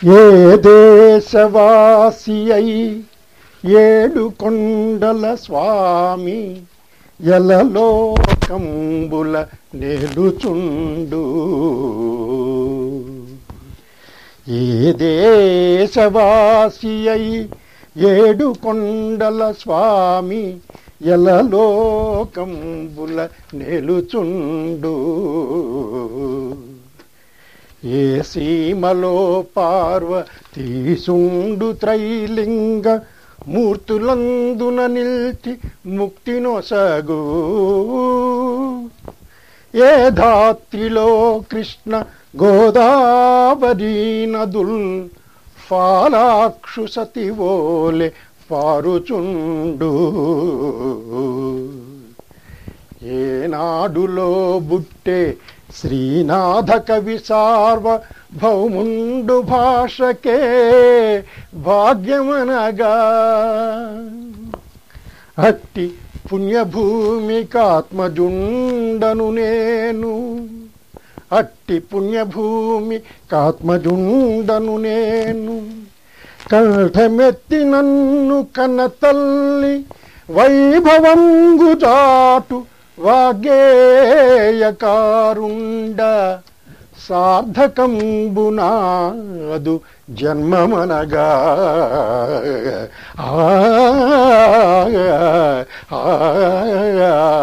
ఏ దేశవాసి అయి ఏడు కొండల స్వామి ఎలలోకంబుల నేలుచుండు ఏ దేశవాసి అయి ఏడు కొండల స్వామి ఎలలోకంబుల నేలుచుండు ఏ సీమలో పార్వతీసుండు త్రైలింగ మూర్తులందున నిల్చి ముక్తినొసగు ఏ ధాత్రిలో కృష్ణ గోదావరి నదుల్ ఫాలాక్షు సతివోలె పారుచుండు ఏనాడులో బుట్టే శ్రీనాథ కవి సార్వ భౌముండు భాషకే భాగ్యమనగా అట్టి పుణ్యభూమికాత్మజుండను నేను అట్టి పుణ్యభూమి కాత్మజుండను నేను కంఠమెత్తి నన్ను కన్న తల్లి వైభవంగు చాటు వాగేయకారుండ సార్థకంబునాదు జన్మమనగా ఆ, ఆ, ఆ,